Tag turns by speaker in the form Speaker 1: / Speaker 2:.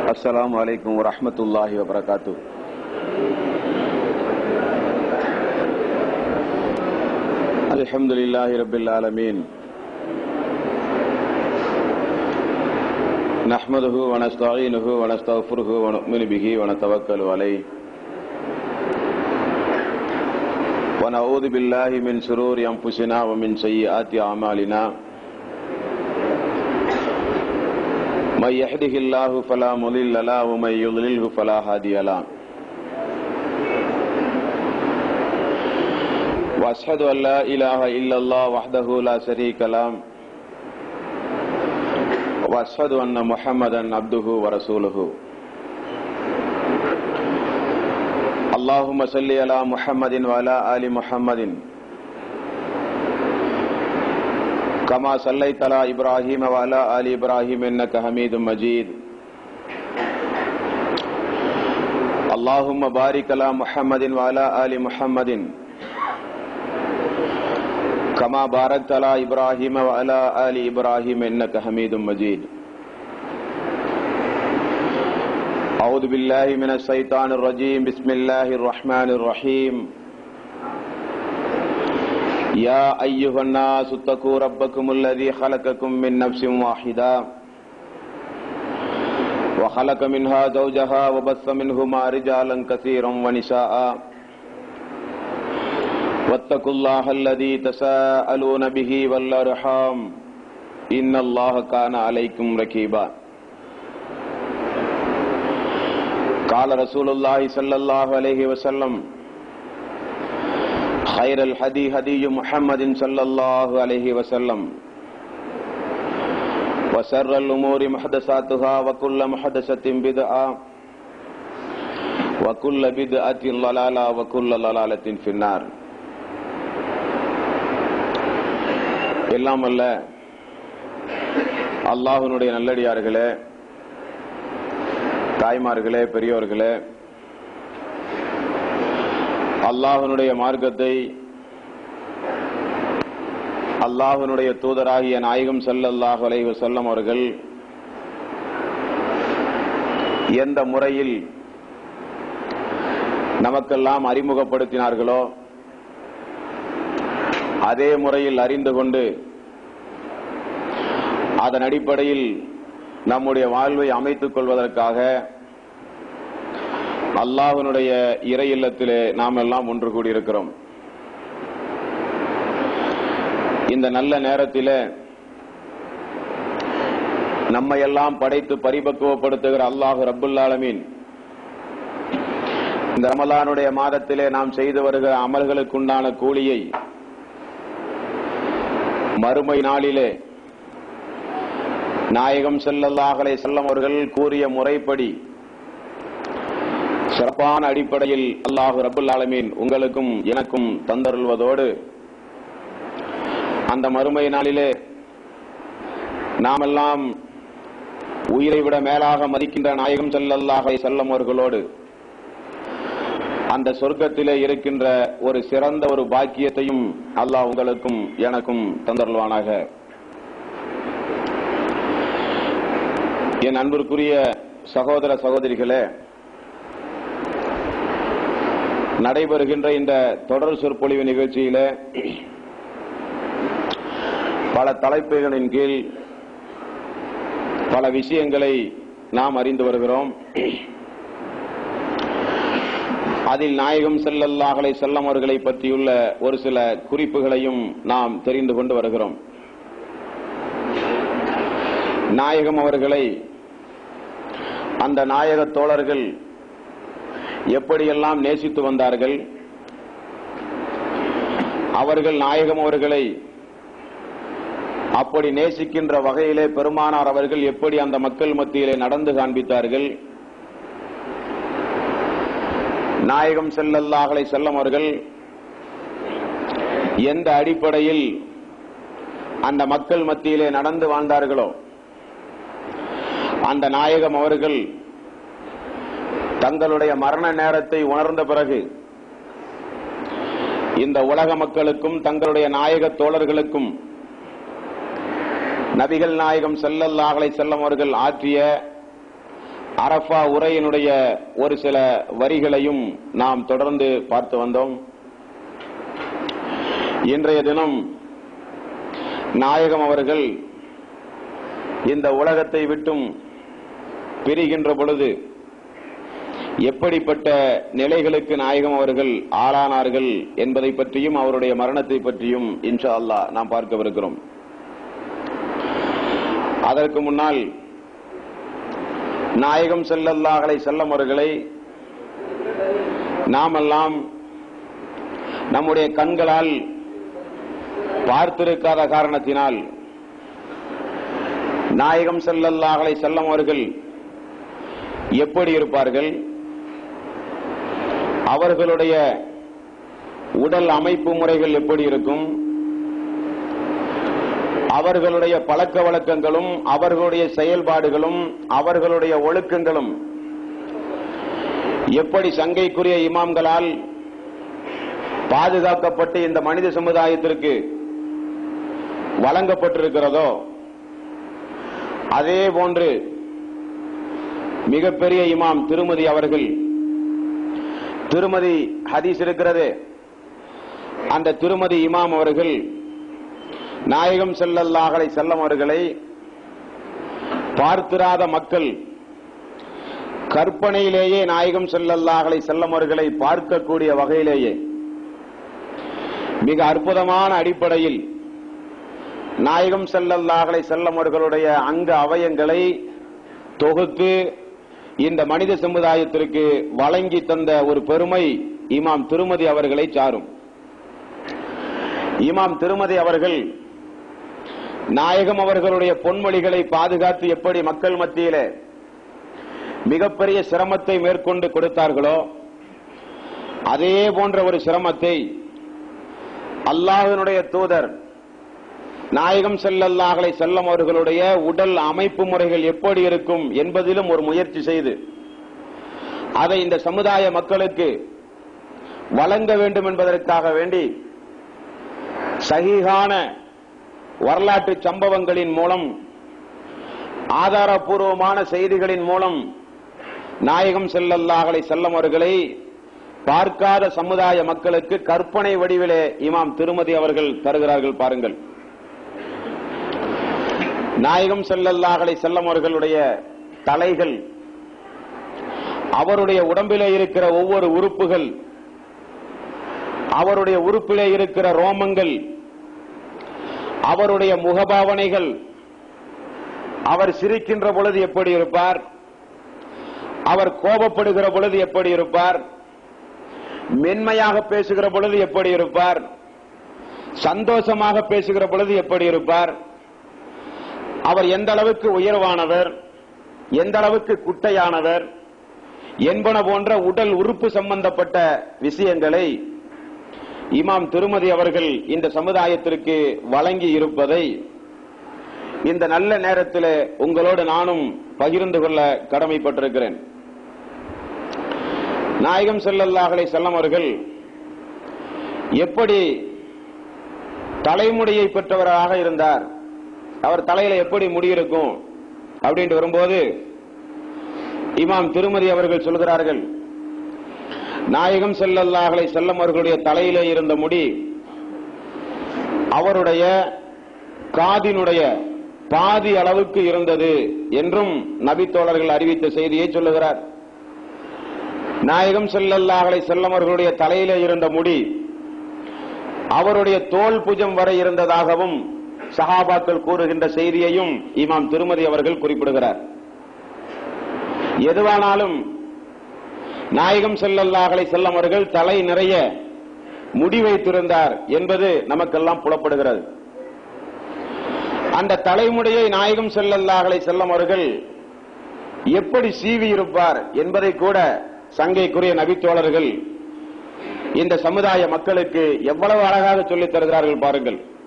Speaker 1: السلام عليكم ورحمة الله وبركاته الحمد لله رب العالمين نحمده ونستعينه ونستغفره ونؤمن به ونتوكل عليه ونعوذ بالله من شرور أنفسنا ومن سيئات أعمالنا من يهده الله فلا مضل له ومن يضلله فلا هادي له واشهد ان لا اله الا الله وحده لا شريك له واشهد ان محمدا عبده ورسوله اللهم صل على محمد وعلى ال محمد كما صليت على ابراهيم وعلى ال ابراهيم انك حميد مجيد اللهم بارك على محمد وعلى ال محمد كما باركت على ابراهيم وعلى ال ابراهيم انك حميد مجيد اعوذ بالله من الشيطان الرجيم بسم الله الرحمن الرحيم يا أيها الناس اتقوا ربكم الذي خلقكم من نفس واحدة وخلق منها زوجها وبث منهما رجالا كثيرا ونساء واتقوا الله الذي تساءلون به والأرحام إن الله كان عليكم ركيبا قال رسول الله صلى الله عليه وسلم خير الهدي هدي محمد صلى الله عليه وسلم وسر الأمور محدثاتها وكل محدثة بدعة وكل بدعة ضلالة وكل ضلالة في النار எல்லாம் அல்ல அல்லாஹனுடைய நல்லடியார்களே தாய்மார்களே பெரியோர்களே அல்லாஹனுடைய மார்க்கத்தை அல்லாஹனுடைய தூதராகிய நாயகம் சல்லல்லாஹ் அலைஹி செல்லம் அவர்கள் எந்த முறையில் நமக்கெல்லாம் அறிமுகப்படுத்தினார்களோ அதே முறையில் அறிந்து கொண்டு அதன் அடிப்படையில் நம்முடைய வாழ்வை அமைத்துக் கொள்வதற்காக அல்லாஹனுடைய இறை இல்லத்திலே நாம் எல்லாம் ஒன்று கூடியிருக்கிறோம் இந்த நல்ல நேரத்தில் நம்மை எல்லாம் படைத்து பரிபக்குவப்படுத்துகிற அல்லாஹு ரபுல்லாலமீன் இந்த ரமலானுடைய மாதத்திலே நாம் செய்து வருகிற அமல்களுக்குண்டான கூலியை மறுமை நாளிலே நாயகம் செல்லல்லாஹலை செல்லம் அவர்கள் கூறிய முறைப்படி சிறப்பான அடிப்படையில் அல்லாஹு ரபுல் ஆலமீன் உங்களுக்கும் எனக்கும் தந்தருள்வதோடு அந்த மறுமை நாளிலே நாமெல்லாம் உயிரை விட மேலாக மதிக்கின்ற நாயகம் செல்லல்லாஹை செல்லம் அவர்களோடு அந்த சொர்க்கத்திலே இருக்கின்ற ஒரு சிறந்த ஒரு பாக்கியத்தையும் அல்லாஹ் உங்களுக்கும் எனக்கும் தந்தருள்வானாக என் அன்பிற்குரிய சகோதர சகோதரிகளே நடைபெறுகின்ற இந்த தொடர் சொற்பொழிவு நிகழ்ச்சியில பல தலைப்புகளின் கீழ் பல விஷயங்களை நாம் அறிந்து வருகிறோம் அதில் நாயகம் செல்லல்லாஹலை செல்லம் அவர்களை பற்றியுள்ள ஒரு சில குறிப்புகளையும் நாம் தெரிந்து கொண்டு வருகிறோம் நாயகம் அவர்களை அந்த நாயக தோழர்கள் எப்படியெல்லாம் நேசித்து வந்தார்கள் அவர்கள் நாயகம் அவர்களை அப்படி நேசிக்கின்ற வகையிலே பெருமானார் அவர்கள் எப்படி அந்த மக்கள் மத்தியிலே நடந்து காண்பித்தார்கள் நாயகம் செல்லல்லாஹலை செல்லம் அவர்கள் எந்த அடிப்படையில் அந்த மக்கள் மத்தியிலே நடந்து வாழ்ந்தார்களோ அந்த நாயகம் அவர்கள் தங்களுடைய மரண நேரத்தை உணர்ந்த பிறகு இந்த உலக மக்களுக்கும் தங்களுடைய நாயக தோழர்களுக்கும் நபிகள் நாயகம் செல்லல்லாஹலை செல்லம் அவர்கள் ஆற்றிய அரஃபா உரையினுடைய ஒரு சில வரிகளையும் நாம் தொடர்ந்து பார்த்து வந்தோம் இன்றைய தினம் நாயகம் அவர்கள் இந்த உலகத்தை விட்டும் பிரிகின்ற பொழுது எப்படிப்பட்ட நிலைகளுக்கு நாயகம் அவர்கள் ஆளானார்கள் என்பதை பற்றியும் அவருடைய மரணத்தை பற்றியும் இன்ஷா அல்லாஹ் நாம் பார்க்கவிருக்கிறோம் அதற்கு முன்னால் நாயகம் செல்லல்லாஹலை செல்லம் அவர்களை நாமெல்லாம் நம்முடைய கண்களால் பார்த்திருக்காத காரணத்தினால் நாயகம் செல்லல்லாஹலை செல்லம் அவர்கள் எப்படி இருப்பார்கள் அவர்களுடைய உடல் அமைப்பு முறைகள் எப்படி இருக்கும் அவர்களுடைய பழக்க வழக்கங்களும் அவர்களுடைய செயல்பாடுகளும் அவர்களுடைய ஒழுக்கங்களும் எப்படி சங்கைக்குரிய இமாம்களால் பாதுகாக்கப்பட்டு இந்த மனித சமுதாயத்திற்கு வழங்கப்பட்டிருக்கிறதோ அதே போன்று மிகப்பெரிய இமாம் திருமதி அவர்கள் திருமதி ஹதீஸ் இருக்கிறது அந்த திருமதி இமாம் அவர்கள் நாயகம் செல்லல்லாஹலை செல்லம் அவர்களை பார்த்திராத மக்கள் கற்பனையிலேயே நாயகம் செல்லல்லாஹலை செல்லம் அவர்களை பார்க்கக்கூடிய வகையிலேயே மிக அற்புதமான அடிப்படையில் நாயகம் செல்லல்லாஹலை செல்லம் அவர்களுடைய அங்க அவயங்களை தொகுத்து இந்த மனித சமுதாயத்திற்கு வழங்கி தந்த ஒரு பெருமை இமாம் திருமதி அவர்களை சாரும் இமாம் திருமதி அவர்கள் நாயகம் அவர்களுடைய பொன்மொழிகளை பாதுகாத்து எப்படி மக்கள் மத்தியிலே மிகப்பெரிய சிரமத்தை மேற்கொண்டு கொடுத்தார்களோ அதே போன்ற ஒரு சிரமத்தை அல்லாஹினுடைய தூதர் நாயகம் செல்லல்லாஹலை செல்லம் அவர்களுடைய உடல் அமைப்பு முறைகள் எப்படி இருக்கும் என்பதிலும் ஒரு முயற்சி செய்து அதை இந்த சமுதாய மக்களுக்கு வழங்க வேண்டும் என்பதற்காக வேண்டி சகிகான வரலாற்று சம்பவங்களின் மூலம் ஆதாரபூர்வமான செய்திகளின் மூலம் நாயகம் செல்லல்லாஹலை செல்லம் அவர்களை பார்க்காத சமுதாய மக்களுக்கு கற்பனை வடிவிலே இமாம் திருமதி அவர்கள் தருகிறார்கள் பாருங்கள் நாயகம் செல்லல்லாஹலை செல்லம் அவர்களுடைய தலைகள் அவருடைய உடம்பிலே இருக்கிற ஒவ்வொரு உறுப்புகள் அவருடைய உறுப்பிலே இருக்கிற ரோமங்கள் அவருடைய முகபாவனைகள் அவர் சிரிக்கின்ற பொழுது எப்படி இருப்பார் அவர் கோபப்படுகிற பொழுது எப்படி இருப்பார் மென்மையாக பேசுகிற பொழுது எப்படி இருப்பார் சந்தோஷமாக பேசுகிற பொழுது எப்படி இருப்பார் அவர் எந்த அளவுக்கு உயர்வானவர் எந்த அளவுக்கு குட்டையானவர் என்பன போன்ற உடல் உறுப்பு சம்பந்தப்பட்ட விஷயங்களை இமாம் திருமதி அவர்கள் இந்த சமுதாயத்திற்கு வழங்கி இருப்பதை இந்த நல்ல நேரத்தில் உங்களோடு நானும் பகிர்ந்து கொள்ள கடமைப்பட்டிருக்கிறேன் நாயகம் செல்லல்லாஹலை செல்லம் அவர்கள் எப்படி தலைமுடியை பெற்றவராக இருந்தார் அவர் தலையில எப்படி முடியிருக்கும் அப்படின்ட்டு வரும்போது இமாம் திருமதி அவர்கள் சொல்கிறார்கள் நாயகம் செல்லல்லாஹலை செல்லம் அவர்களுடைய தலையிலே இருந்த முடி அவருடைய காதினுடைய பாதி அளவுக்கு இருந்தது என்றும் நபித்தோழர்கள் அறிவித்த செய்தியை சொல்லுகிறார் நாயகம் செல்லல்லாஹலை செல்லம் அவர்களுடைய தலையிலே இருந்த முடி அவருடைய தோல் புஜம் வரை இருந்ததாகவும் சஹாபாக்கள் கூறுகின்ற செய்தியையும் இமாம் திருமதி அவர்கள் குறிப்பிடுகிறார் எதுவானாலும் நாயகம் செல்லல்லாஹலை செல்லம் அவர்கள் தலை நிறைய முடி வைத்திருந்தார் என்பது நமக்கெல்லாம் புலப்படுகிறது அந்த தலைமுடியை நாயகம் செல்லல்லாஹலை செல்லம் அவர்கள் எப்படி சீவி இருப்பார் என்பதை கூட சங்கைக்குரிய நபித்தோழர்கள் இந்த சமுதாய மக்களுக்கு எவ்வளவு அழகாக சொல்லித் தருகிறார்கள் பாருங்கள்